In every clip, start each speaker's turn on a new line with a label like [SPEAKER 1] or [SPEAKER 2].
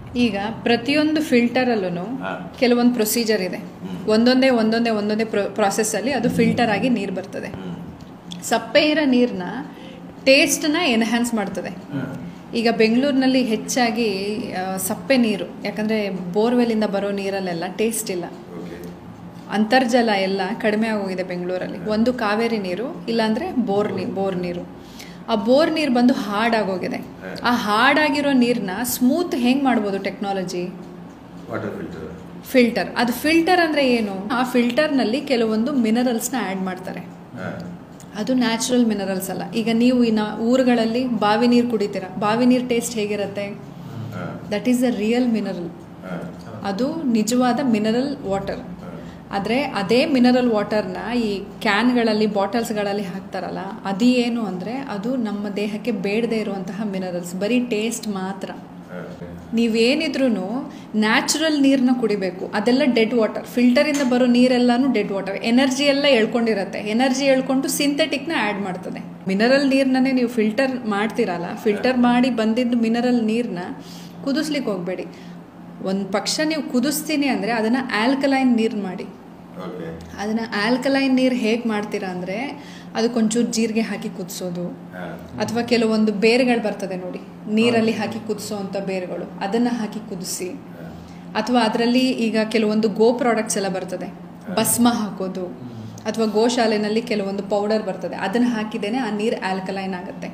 [SPEAKER 1] ಈಗ ಪ್ರತಿಯೊಂದು ಫಿಲ್ಟರಲ್ಲೂ
[SPEAKER 2] ಹಾ.
[SPEAKER 1] ಕೆಲವೊಂದು ಪ್ರೊಸೀಜರ್ ಇದೆ ಒಂದೊಂದೇ ಒಂದೊಂದೇ ಒಂದೊಂದೇ ಪ್ರಾಸೆಸ್ಸಲ್ಲಿ ಅದು ಫಿಲ್ಟರ್ ಆಗಿ ನೀರು ಬರ್ತದೆ ಸಪ್ಪೆ ಇರೋ ನೀರನ್ನ ಟೇಸ್ಟನ್ನ ಎನ್ಹ್ಯಾನ್ಸ್ ಮಾಡ್ತದೆ ಈಗ ಬೆಂಗಳೂರಿನಲ್ಲಿ ಹೆಚ್ಚಾಗಿ ಆ, ಸಪ್ಪೆ ನೀರು ಯಾಕಂದರೆ ಬೋರ್ವೆಲ್ಲಿಂದ ಬರೋ ನೀರಲ್ಲೆಲ್ಲ ಟೇಸ್ಟ್ ಇಲ್ಲ ಅಂತರ್ಜಲ ಎಲ್ಲ ಕಡಿಮೆ ಆಗೋಗಿದೆ ಬೆಂಗಳೂರಲ್ಲಿ ಒಂದು ಕಾವೇರಿ ನೀರು ಇಲ್ಲಾಂದರೆ ಬೋರ್ ನೀ ಬೋರ್ ನೀರು ಆ ಬೋರ್ ನೀರು ಬಂದು ಹಾಡಾಗೋಗಿದೆ ಆ ಹಾಡಾಗಿರೋ ನೀರನ್ನ ಸ್ಮೂತ್ ಹೆಂಗೆ ಮಾಡ್ಬೋದು ಟೆಕ್ನಾಲಜಿ
[SPEAKER 2] ವಾಟರ್ ಫಿಲ್ಟರ್
[SPEAKER 1] ಫಿಲ್ಟರ್ ಅದು ಫಿಲ್ಟರ್ ಅಂದರೆ ಏನು ಆ ಫಿಲ್ಟರ್ನಲ್ಲಿ ಕೆಲವೊಂದು ಮಿನರಲ್ಸ್ನ ಆ್ಯಡ್ ಮಾಡ್ತಾರೆ ಅದು ನ್ಯಾಚುರಲ್ ಮಿನರಲ್ಸ್ ಅಲ್ಲ ಈಗ ನೀವು ಇನ್ನ ಊರುಗಳಲ್ಲಿ ಬಾವಿ ನೀರು ಕುಡಿತೀರಾ ಬಾವಿ ನೀರು ಟೇಸ್ಟ್ ಹೇಗಿರುತ್ತೆ that is a real mineral ಅದು ನಿಜವಾದ ಮಿನರಲ್ ವಾಟರ್ ಆದರೆ ಅದೇ ಮಿನರಲ್ ವಾಟರ್ನ ಈ ಕ್ಯಾನ್ಗಳಲ್ಲಿ ಬಾಟಲ್ಸ್ಗಳಲ್ಲಿ ಹಾಕ್ತಾರಲ್ಲ ಅದು ಏನು ಅಂದರೆ ಅದು ನಮ್ಮ ದೇಹಕ್ಕೆ ಬೇಡದೇ ಇರುವಂತಹ ಮಿನರಲ್ಸ್ ಬರೀ ಟೇಸ್ಟ್ ಮಾತ್ರ ನೀವೇನಿದ್ರೂ ನ್ಯಾಚುರಲ್ ನೀರನ್ನ ಕುಡಿಬೇಕು ಅದೆಲ್ಲ ಡೆಡ್ ವಾಟರ್ ಫಿಲ್ಟರಿಂದ ಬರೋ ನೀರೆಲ್ಲನೂ ಡೆಡ್ ವಾಟರ್ ಎನರ್ಜಿ ಎಲ್ಲ ಎಳ್ಕೊಂಡಿರತ್ತೆ ಎನರ್ಜಿ ಎಳ್ಕೊಂಡು ಸಿಂಥೆಟಿಕ್ನ ಆ್ಯಡ್ ಮಾಡ್ತದೆ ಮಿನರಲ್ ನೀರನ್ನೇ ನೀವು ಫಿಲ್ಟರ್ ಮಾಡ್ತೀರಲ್ಲ ಫಿಲ್ಟರ್ ಮಾಡಿ ಬಂದಿದ್ದು ಮಿನರಲ್ ನೀರನ್ನ ಕುದಿಸ್ಲಿಕ್ಕೆ ಹೋಗಬೇಡಿ ಒಂದು ಪಕ್ಷ ನೀವು ಕುದಿಸ್ತೀನಿ ಅಂದರೆ ಅದನ್ನು ಆಲ್ಕಲೈನ್ ನೀರು ಮಾಡಿ
[SPEAKER 2] ಓಕೆ
[SPEAKER 1] ಅದನ್ನು ಆಲ್ಕಲೈನ್ ನೀರು ಹೇಗೆ ಮಾಡ್ತೀರಾ ಅಂದರೆ ಅದಕ್ಕೊಂಚೂರು ಜೀರಿಗೆ ಹಾಕಿ ಕುದಿಸೋದು ಅಥವಾ ಕೆಲವೊಂದು ಬೇರುಗಳು ಬರ್ತದೆ ನೋಡಿ ನೀರಲ್ಲಿ ಹಾಕಿ ಕುದಿಸೋ ಅಂಥ ಬೇರುಗಳು ಅದನ್ನು ಹಾಕಿ ಕುದಿಸಿ ಅಥವಾ ಅದರಲ್ಲಿ ಈಗ ಕೆಲವೊಂದು ಗೋ ಪ್ರಾಡಕ್ಟ್ಸ್ ಎಲ್ಲ ಬರ್ತದೆ ಭಸ್ಮ ಹಾಕೋದು ಅಥವಾ ಗೋಶಾಲೆನಲ್ಲಿ ಕೆಲವೊಂದು ಪೌಡರ್ ಬರ್ತದೆ ಅದನ್ನು ಹಾಕಿದ್ದೇನೆ ಆ ನೀರು ಆಲ್ಕಲೈನ್ ಆಗುತ್ತೆ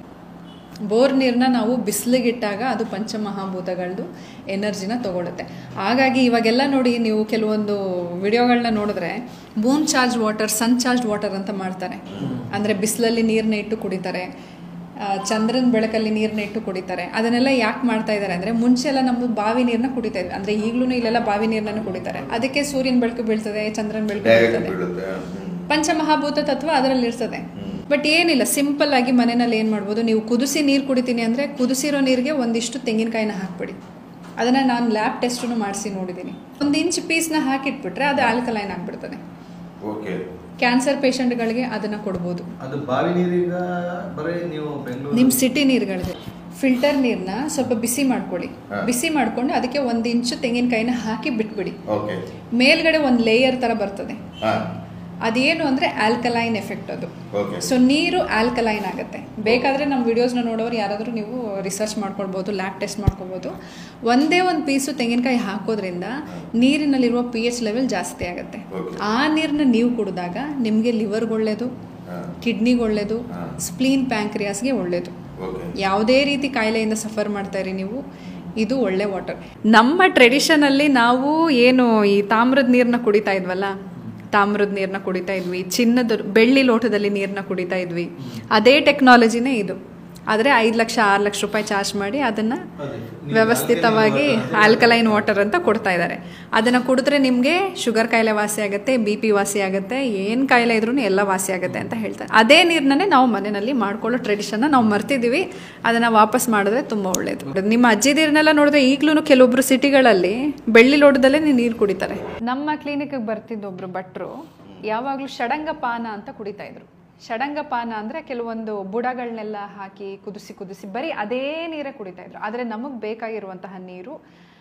[SPEAKER 1] ಬೋರ್ ನೀರನ್ನ ನಾವು ಬಿಸಿಲಿಗಿಟ್ಟಾಗ ಅದು ಪಂಚಮಹಾಭೂತಗಳದ್ದು ಎನರ್ಜಿನ ತಗೊಳುತ್ತೆ ಹಾಗಾಗಿ ಇವಾಗೆಲ್ಲ ನೋಡಿ ನೀವು ಕೆಲವೊಂದು ವಿಡಿಯೋಗಳನ್ನ ನೋಡಿದ್ರೆ moon charge water sun charge water ಅಂತ ಮಾಡ್ತಾರೆ ಅಂದರೆ ಬಿಸಿಲಲ್ಲಿ ನೀರನ್ನ ಇಟ್ಟು ಕುಡಿತಾರೆ ಆ, ಚಂದ್ರನ ಬೆಳಕಲ್ಲಿ ನೀರನ್ನ ಇಟ್ಟು ಕುಡಿತಾರೆ ಅದನ್ನೆಲ್ಲ ಯಾಕೆ ಮಾಡ್ತಾ ಇದ್ದಾರೆ ಅಂದರೆ ಮುಂಚೆ ಎಲ್ಲ ನಮ್ಮ ಬಾವಿ ನೀರನ್ನ ಕುಡಿತಾ ಇದ್ವಿ ಅಂದರೆ ಈಗಲೂ ಇಲ್ಲೆಲ್ಲ ಬಾವಿ ನೀರನ್ನ ಕುಡಿತಾರೆ ಅದಕ್ಕೆ ಸೂರ್ಯನ ಬೆಳಕು ಬೀಳ್ತದೆ ಚಂದ್ರನ ಬೆಳಕು
[SPEAKER 2] ಡೈರೆಕ್ಟ್
[SPEAKER 1] ಬೀಳ್ತದೆ
[SPEAKER 2] ಬೀಳುತ್ತೆ ಹ್ಮ್.
[SPEAKER 1] ಪಂಚಮಹಾಭೂತ ತತ್ವ ಅದರಲ್ಲಿ ಇರ್ತದೆ ಬಟ್ ಏನಿಲ್ಲ ಸಿಂಪಲ್ ಆಗಿ ಮನೆಯಲ್ಲಿ ಏನು ಮಾಡ್ಬೋದು ನೀವು ಕುದಿಸಿ ನೀರು ಕುಡಿತೀನಿ ಅಂದರೆ ಕುದಿಸಿರೋ ನೀರಿಗೆ ಒಂದಿಷ್ಟು ತೆಂಗಿನಕಾಯಿನ ಹಾಕ್ಬಿಡಿ ಅದನ್ನು ನಾನು ಲ್ಯಾಬ್ ಟೆಸ್ಟನ್ನು ಮಾಡಿಸಿ ನೋಡಿದ್ದೀನಿ ಒಂದು ಇಂಚ್ ಪೀಸ್ನ ಹಾಕಿಟ್ಬಿಟ್ರೆ ಅದು ಆಲ್ಕಲೈನ್ ಆಗಿಬಿಡ್ತದೆ
[SPEAKER 2] ಓಕೆ
[SPEAKER 1] ಕ್ಯಾನ್ಸರ್ ಪೇಷಂಟ್ಗಳಿಗೆ ಅದನ್ನು ಕೊಡ್ಬೋದು
[SPEAKER 3] ಅದು ಬಾವಿ ನೀರೀಗ ಬರೀ ನೀವು ಬೆಂಗಳೂರು
[SPEAKER 1] ನಿಮ್ಮ ಸಿಟಿ ನೀರುಗಳಿಗೆ ಫಿಲ್ಟರ್ ನೀರನ್ನ ಸ್ವಲ್ಪ ಬಿಸಿ ಮಾಡ್ಕೊಳ್ಳಿ
[SPEAKER 2] ಹಾ.
[SPEAKER 1] ಬಿಸಿ ಮಾಡ್ಕೊಂಡು ಅದಕ್ಕೆ ಒಂದು ಇಂಚು ತೆಂಗಿನಕಾಯಿನ ಹಾಕಿ ಬಿಟ್ಬಿಡಿ
[SPEAKER 2] ಓಕೆ
[SPEAKER 1] ಮೇಲ್ಗಡೆ ಒಂದು ಲೇಯರ್ ಥರ ಬರ್ತದೆ
[SPEAKER 2] ಹಾ
[SPEAKER 1] ಅದೇನು ಅಂದರೆ ಆಲ್ಕಲೈನ್ ಎಫೆಕ್ಟ್ ಅದು
[SPEAKER 2] ಓಕೆ
[SPEAKER 1] ಸೊ ನೀರು ಆಲ್ಕಲೈನ್ ಆಗುತ್ತೆ ಬೇಕಾದರೆ ನಮ್ಮ ವಿಡಿಯೋಸ್ನ ನೋಡೋರು ಯಾರಾದರೂ ನೀವು ರಿಸರ್ಚ್ ಮಾಡ್ಕೊಳ್ಬೋದು ಲ್ಯಾಬ್ ಟೆಸ್ಟ್ ಮಾಡ್ಕೊಬೋದು ಒಂದೇ ಒಂದು ಪೀಸು ತೆಂಗಿನಕಾಯಿ ಹಾಕೋದ್ರಿಂದ ನೀರಿನಲ್ಲಿರುವ ಪಿ ಎಚ್ ಲೆವೆಲ್ ಜಾಸ್ತಿ ಆಗುತ್ತೆ
[SPEAKER 2] Okay.
[SPEAKER 1] ಆ ನೀರನ್ನ ನೀವು ಕುಡಿದಾಗ ನಿಮಗೆ ಲಿವರ್ಗೆ ಒಳ್ಳೆಯದು
[SPEAKER 2] ಹಾ
[SPEAKER 1] ಕಿಡ್ನಿಗೆ ಒಳ್ಳೆಯದು
[SPEAKER 2] ಹಾ.
[SPEAKER 1] ಸ್ಪ್ಲೀನ್ ಪ್ಯಾಂಕ್ರಿಯಾಸ್ಗೆ ಒಳ್ಳೆಯದು
[SPEAKER 2] ಓಕೆ
[SPEAKER 1] ಯಾವುದೇ ರೀತಿ ಕಾಯಿಲೆಯಿಂದ ಸಫರ್ ಮಾಡ್ತಾ ಇರಿ ನೀವು ಇದು ಒಳ್ಳೆ ವಾಟರ್ ನಮ್ಮ ಟ್ರೆಡಿಷನಲ್ಲಿ ನಾವು ಏನು ಈ ತಾಮ್ರದ ನೀರನ್ನ ಕುಡಿತಾ ಇದ್ವಲ್ಲ ತಾಮ್ರದ ನೀರನ್ನ ಕುಡಿತಾ ಇದ್ವಿ ಚಿನ್ನದ ಬೆಳ್ಳಿ ಲೋಟದಲ್ಲಿ ನೀರನ್ನ ಕುಡಿತಾ ಇದ್ವಿ ಅದೇ ಟೆಕ್ನಾಲಜಿನೇ ಇದು ಆದರೆ ಐದು ಲಕ್ಷ ಆರು ಲಕ್ಷ ರೂಪಾಯಿ ಚಾರ್ಜ್ ಮಾಡಿ ಅದನ್ನು
[SPEAKER 3] ಅದೇ. ನೀವು
[SPEAKER 1] ವ್ಯವಸ್ಥಿತವಾಗಿ
[SPEAKER 3] alkaline water
[SPEAKER 1] ಆಲ್ಕಲೈನ್ ವಾಟರ್ ಅಂತ ಕೊಡ್ತಾ ಇದ್ದಾರೆ ಅದನ್ನು ಕುಡಿದ್ರೆ ನಿಮಗೆ ಶುಗರ್ ಕಾಯಿಲೆ ವಾಸಿ ಆಗುತ್ತೆ ಬಿ ಪಿ ವಾಸಿ ಆಗುತ್ತೆ ಏನು ಕಾಯಿಲೆ ಇದ್ರೂ ಎಲ್ಲ ವಾಸಿ ಆಗುತ್ತೆ ಅಂತ ಹೇಳ್ತಾರೆ ಅದೇ ನೀರನ್ನೇ ನಾವು ಮನೆಯಲ್ಲಿ ಮಾಡ್ಕೊಳ್ಳೋ ಟ್ರೆಡಿಷನ್ನ ನಾವು ಮರ್ತಿದ್ದೀವಿ ಅದನ್ನು ವಾಪಸ್ ಮಾಡಿದ್ರೆ ತುಂಬ ಒಳ್ಳೆಯದು ನಿಮ್ಮ ಅಜ್ಜಿದಿರನ್ನೆಲ್ಲ ನೋಡಿದ್ರೆ ಈಗಲೂ ಕೆಲವೊಬ್ರು ಸಿಟಿಗಳಲ್ಲಿ ಬೆಳ್ಳಿ ಲೋಟದಲ್ಲೇ ನೀರು ಕುಡಿತಾರೆ ನಮ್ಮ ಕ್ಲಿನಿಕ್ಗೆ ಬರ್ತಿದ್ದ ಒಬ್ರು ಭಟ್ರು ಯಾವಾಗಲೂ ಷಡಂಗಪಾನ ಅಂತ ಕುಡಿತಾ ಇದ್ರು ಷಡಂಗಪಾನ ಅಂದರೆ ಕೆಲವೊಂದು ಬುಡಗಳನ್ನೆಲ್ಲ ಹಾಕಿ ಕುದಿಸಿ ಕುದಿಸಿ ಬರೀ ಅದೇ ನೀರೇ ಕುಡಿತಾ ಇದ್ರು ಆದರೆ ನಮಗೆ ಬೇಕಾಗಿರುವಂತಹ ನೀರು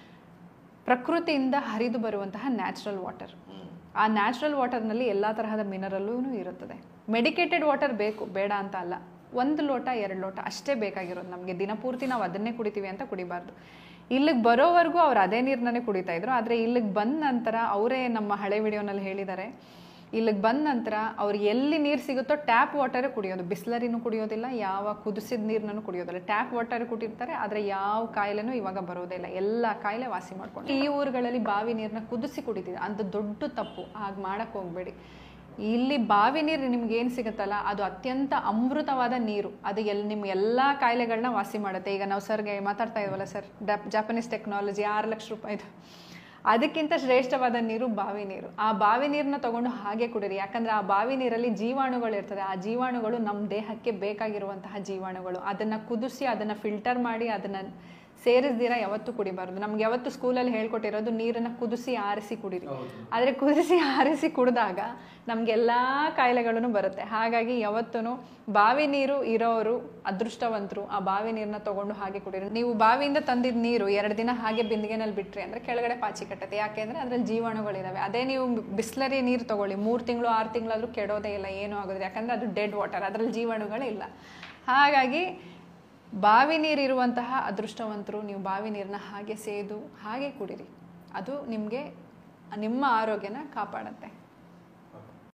[SPEAKER 1] ಪ್ರಕೃತಿಯಿಂದ ಹರಿದು ಬರುವಂತಹ ನ್ಯಾಚುರಲ್ ವಾಟರ್ ಆ ನ್ಯಾಚುರಲ್ ವಾಟರ್ನಲ್ಲಿ ಎಲ್ಲ ತರಹದ ಮಿನರಲ್ಲೂ ಇರುತ್ತದೆ ಮೆಡಿಕೇಟೆಡ್ ವಾಟರ್ ಬೇಕು ಬೇಡ ಅಂತ ಅಲ್ಲ ಒಂದು ಲೋಟ ಎರಡು ಲೋಟ ಅಷ್ಟೇ ಬೇಕಾಗಿರೋದು ನಮಗೆ ದಿನಪೂರ್ತಿ ನಾವು ಅದನ್ನೇ ಕುಡಿತೀವಿ ಅಂತ ಕುಡಿಬಾರ್ದು ಇಲ್ಲಿಗೆ ಬರೋವರೆಗೂ ಅವ್ರು ಅದೇ ನೀರನ್ನೇ ಕುಡಿತಾ ಇದ್ರು ಆದರೆ ಇಲ್ಲಿಗೆ ಬಂದ ನಂತರ ಅವರೇ ನಮ್ಮ ಹಳೆ ವಿಡಿಯೋನಲ್ಲಿ ಹೇಳಿದ್ದಾರೆ ಇಲ್ಲಿಗೆ ಬಂದ ನಂತರ ಅವ್ರು ಎಲ್ಲಿ ನೀರು ಸಿಗುತ್ತೋ ಟ್ಯಾಪ್ ವಾಟರೇ ಕುಡಿಯೋದು ಬಿಸ್ಲರಿನೂ ಕುಡಿಯೋದಿಲ್ಲ ಯಾವ ಕುದಿಸಿದ ನೀರನ್ನು ಕುಡಿಯೋದಿಲ್ಲ ಟ್ಯಾಪ್ ವಾಟರ್ ಕುಟ್ಟಿರ್ತಾರೆ ಆದರೆ ಯಾವ ಕಾಯಿಲೆನೂ ಇವಾಗ ಬರೋದೇ ಇಲ್ಲ ಎಲ್ಲ ಕಾಯಿಲೆ ವಾಸಿ ಮಾಡ್ಕೊಂಡು ಈ ಊರುಗಳಲ್ಲಿ ಬಾವಿ ನೀರನ್ನ ಕುದಿಸಿ ಕುಡಿತಿದ್ರು ಅಂತ ದೊಡ್ಡ ತಪ್ಪು ಹಾಗೆ ಮಾಡಕ್ಕೆ ಹೋಗಬೇಡಿ ಇಲ್ಲಿ ಬಾವಿ ನೀರು ನಿಮ್ಗೆ ಏನು ಸಿಗುತ್ತಲ್ಲ ಅದು ಅತ್ಯಂತ ಅಮೃತವಾದ ನೀರು ಅದು ಎಲ್ಲಿ ನಿಮ್ಮ ಎಲ್ಲ ಕಾಯಿಲೆಗಳನ್ನ ವಾಸಿ ಮಾಡುತ್ತೆ ಈಗ ನಾವು ಸರ್ಗೆ ಮಾತಾಡ್ತಾ ಇದ್ವಲ್ಲ ಸರ್ ಜಾಪನೀಸ್ ಟೆಕ್ನಾಲಜಿ ಆರು ಲಕ್ಷ ರೂಪಾಯಿದು ಅದಕ್ಕಿಂತ ಶ್ರೇಷ್ಠವಾದ ನೀರು ಬಾವಿ ನೀರು ಆ ಬಾವಿ ನೀರನ್ನ ತಗೊಂಡು ಹಾಗೆ ಕುಡೀರಿ ಯಾಕಂದ್ರೆ ಆ ಬಾವಿ ನೀರಲ್ಲಿ ಜೀವಾಣುಗಳು ಇರ್ತದೆ ಆ ಜೀವಾಣುಗಳು ನಮ್ಮ ದೇಹಕ್ಕೆ ಬೇಕಾಗಿರುವಂತಹ ಜೀವಾಣುಗಳು ಅದನ್ನ ಕುದಿಸಿ ಅದನ್ನ ಫಿಲ್ಟರ್ ಮಾಡಿ ಅದನ್ನ ಸೇರಿಸ್ದಿರ ಯಾವತ್ತೂ ಕುಡಿಬಾರ್ದು ನಮ್ಗೆ ಯಾವತ್ತು ಸ್ಕೂಲಲ್ಲಿ ಹೇಳ್ಕೊಟ್ಟಿರೋದು ನೀರನ್ನು ಕುದಿಸಿ ಆರಿಸಿ ಕುಡೀರಿ
[SPEAKER 3] ಹೌದು.
[SPEAKER 1] ಆದರೆ ಕುದಿಸಿ ಆರಿಸಿ ಕುಡಿದಾಗ ನಮಗೆಲ್ಲ ಕಾಯಿಲೆಗಳೂ ಬರುತ್ತೆ ಹಾಗಾಗಿ ಯಾವತ್ತೂ ಬಾವಿ ನೀರು ಇರೋರು ಅದೃಷ್ಟವಂತರು ಆ ಬಾವಿ ನೀರನ್ನ ತಗೊಂಡು ಹಾಗೆ ಕುಡೀರಿ ನೀವು ಬಾವಿಯಿಂದ ತಂದಿದ್ದ ನೀರು ಎರಡು ದಿನ ಹಾಗೆ ಬಿಂದಿಗೆನಲ್ಲಿ ಬಿಟ್ರಿ ಅಂದರೆ ಕೆಳಗಡೆ ಪಾಚಿ ಕಟ್ಟತ್ತೆ ಯಾಕೆಂದರೆ ಅದರಲ್ಲಿ ಜೀವಾಣುಗಳಿದಾವೆ ಅದೇ ನೀವು ಬಿಸ್ಲರಿ ನೀರು ತಗೊಳ್ಳಿ ಮೂರು ತಿಂಗಳು ಆರು ತಿಂಗಳಾದರೂ ಕೆಡೋದೇ ಇಲ್ಲ ಏನೂ ಆಗೋದಿಲ್ಲ ಯಾಕಂದರೆ ಅದು ಡೆಡ್ ವಾಟರ್ ಅದರಲ್ಲಿ ಜೀವಾಣುಗಳೇ ಇಲ್ಲ ಹಾಗಾಗಿ ಬಾವಿ ನೀರಿರುವಂತಹ ಅದೃಷ್ಟವಂತರು ನೀವು ಬಾವಿ ನೀರನ್ನ ಹಾಗೆ ಸೇದು ಹಾಗೆ ಕುಡೀರಿ ಅದು ನಿಮಗೆ ನಿಮ್ಮ ಆರೋಗ್ಯನ ಕಾಪಾಡುತ್ತೆ